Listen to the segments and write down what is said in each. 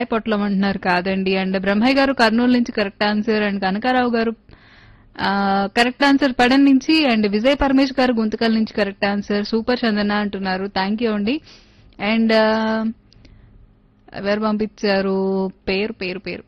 పొట్లం అంటున్నారు కాదండి అండ్ బ్రహ్మయ్య గారు కర్నూలు నుంచి కరెక్ట్ ఆన్సర్ అండ్ కనకారావు గారు కరెక్ట్ ఆన్సర్ పడన్ నుంచి అండ్ విజయ్ పరమేష్ గారు గుంతకల్ నుంచి కరెక్ట్ ఆన్సర్ సూపర్ చందన అంటున్నారు థ్యాంక్ యూ అండి అండ్ ఎవరు పంపించారు పేరు పేరు పేరు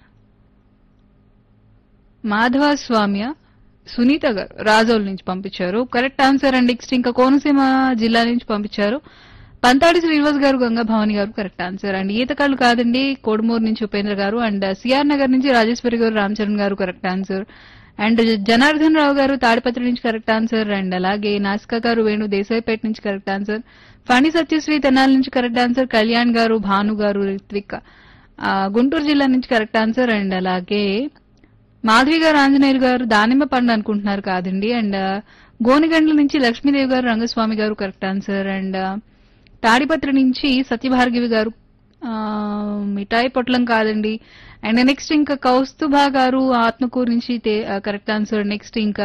మాధవ స్వామ్య సునీత గారు రాజోల్ నుంచి పంపించారు కరెక్ట్ ఆన్సర్ అండ్ నెక్స్ట్ ఇంకా కోనసీమ జిల్లా నుంచి పంపించారు పంతాడి శ్రీనివాస్ గారు గంగా భవాని గారు కరెక్ట్ ఆన్సర్ అండ్ ఈతకాళ్ళు కాదండి కోడుమూరు నుంచి ఉపేంద్ర గారు అండ్ సిఆర్ నగర్ నుంచి Rajeshwari garu Ramcharan garu correct answer and Janardhan Rao garu Tadipatri నుంచి కరెక్ట్ ఆన్సర్ అండ్ అలాగే నాసికా గారు వేణు దేశాయిపేట నుంచి కరెక్ట్ ఆన్సర్ ఫణి సత్యశ్రీ తెనాలి నుంచి కరెక్ట్ ఆన్సర్ కళ్యాణ్ గారు భాను గారు రిత్విక్ ఆ, గుంటూరు జిల్లా నుంచి కరెక్ట్ ఆన్సర్ అండ్ అలాగే మాధవి గారు ఆంజనేయులు గారు దానిమ్మ పండు అనుకుంటున్నారు కాదండి అండ్ గోనిగండ్ల నుంచి లక్ష్మీదేవి గారు రంగస్వామి గారు కరెక్ట్ ఆన్సర్ అండ్ తాడిపత్రి నుంచి సత్యభార్గవి గారు ఆ, మిఠాయి పొట్లం కాదండి అండ్ నెక్స్ట్ ఇంకా కౌస్తుభా గారు ఆత్మకూరు నుంచి కరెక్ట్ ఆన్సర్ నెక్స్ట్ ఇంకా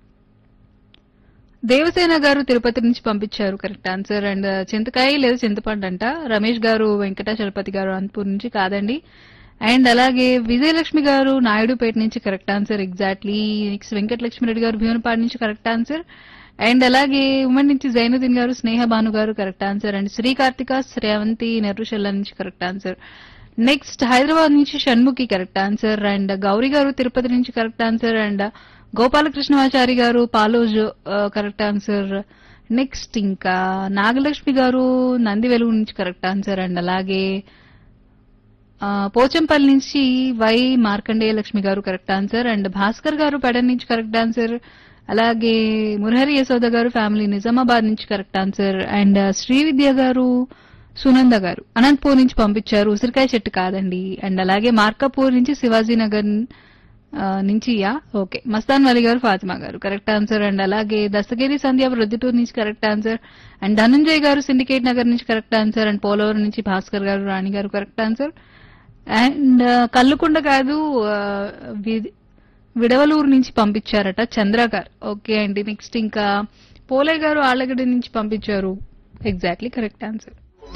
దేవసేన గారు తిరుపతి నుంచి పంపించారు కరెక్ట్ ఆన్సర్ అండ్ చింతకాయ లేదా చింతపండు అంట రమేష్ గారు వెంకటాచలపతి గారు అనంతపూర్ నుంచి కాదండి అండ్ అలాగే విజయలక్ష్మి గారు నాయుడుపేట నుంచి correct answer exactly next Venkatalakshmi Reddy garu Bhimavanapadu నుంచి కరెక్ట్ ఆన్సర్ అండ్ అలాగే ఉమెన్ నుంచి Zainuddin garu Sneha Bhanu garu correct answer and Sri Karthika Srevanthi Nerrushalla నుంచి కరెక్ట్ ఆన్సర్ నెక్స్ట్ హైదరాబాద్ నుంచి Shanmukhi correct answer and Gauri garu Tirupati నుంచి కరెక్ట్ ఆన్సర్ అండ్ గోపాలకృష్ణమాచారి గారు పాలోజ్ కరెక్ట్ ఆన్సర్ నెక్స్ట్ ఇంకా నాగలక్ష్మి గారు నంది వెలుగు నుంచి కరెక్ట్ ఆన్సర్ అండ్ అలాగే ఆ, పోచంపల్లి నుంచి వై మార్కండేయ లక్ష్మి గారు కరెక్ట్ ఆన్సర్ అండ్ భాస్కర్ గారు పెడన్ నుంచి కరెక్ట్ ఆన్సర్ అలాగే మురహరి యశోద గారు ఫ్యామిలీ నిజామాబాద్ నుంచి కరెక్ట్ ఆన్సర్ అండ్ శ్రీవిద్య గారు సునంద గారు అనంతపూర్ నుంచి పంపించారు ఉసిరికాయ చెట్టు కాదండి అండ్ అలాగే మార్కాపూర్ నుంచి శివాజీ నగర్ ఆ, నుంచి యా ఓకే మస్తాన్ వలి గారు ఫాతిమా గారు కరెక్ట్ ఆన్సర్ అండ్ అలాగే దస్తగిరి సంధ్య ప్రొద్దుటూరు నుంచి కరెక్ట్ ఆన్సర్ అండ్ ధనంజయ్ గారు సిండికేట్ నగర్ నుంచి కరెక్ట్ ఆన్సర్ అండ్ పోలవరం నుంచి భాస్కర్ గారు రాణి గారు కరెక్ట్ ఆన్సర్ అండ్ కల్లుకుండ కాదు ఆ, వి- విడవలూరు నుంచి పంపించారట చంద్ర గారు ఓకే అండి నెక్స్ట్ ఇంకా పోలే గారు ఆళ్ళగడ్డ నుంచి పంపించారు ఎగ్జాక్ట్లీ కరెక్ట్ ఆన్సర్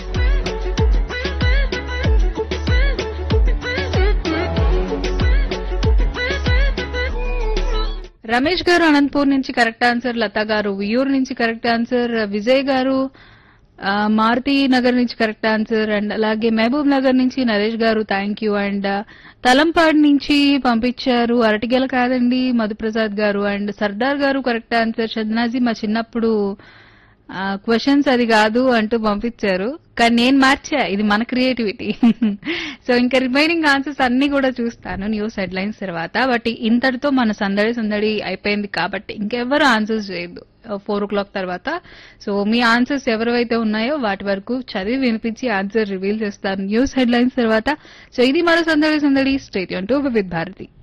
రమేష్ గారు అనంతపూర్ నుంచి కరెక్ట్ ఆన్సర్ లత గారు వియూర్ నుంచి కరెక్ట్ ఆన్సర్ విజయ్ గారు ఆ, మారుతి నగర్ నుంచి కరెక్ట్ ఆన్సర్ అండ్ అలాగే మహబూబ్ నగర్ నుంచి నరేష్ గారు థ్యాంక్ యూ అండ్ తలంపాడు నుంచి పంపించారు అరటిగెల కాదండి మధుప్రసాద్ గారు అండ్ సర్దార్ గారు కరెక్ట్ ఆన్సర్ షద్నాజీ మా చిన్నప్పుడు క్వశ్చన్స్ అది కాదు అంటూ పంపించారు కానీ నేను మార్చా ఇది మన క్రియేటివిటీ సో ఇంకా రిమైనింగ్ ఆన్సర్స్ అన్ని కూడా చూస్తాను న్యూస్ హెడ్లైన్స్ తర్వాత బట్ ఇంతటితో మన సందడి సందడి అయిపోయింది కాబట్టి ఇంకెవరు ఆన్సర్స్ చేయొద్దు ఫోర్ ఓ క్లాక్ తర్వాత సో మీ ఆన్సర్స్ ఎవరైతే ఉన్నాయో వాటి వరకు చదివి వినిపించి ఆన్సర్ రివీల్ చేస్తాను న్యూస్ హెడ్లైన్స్ తర్వాత సో ఇది మన సందడి సందడి స్టేట్ టు విత్ భారతి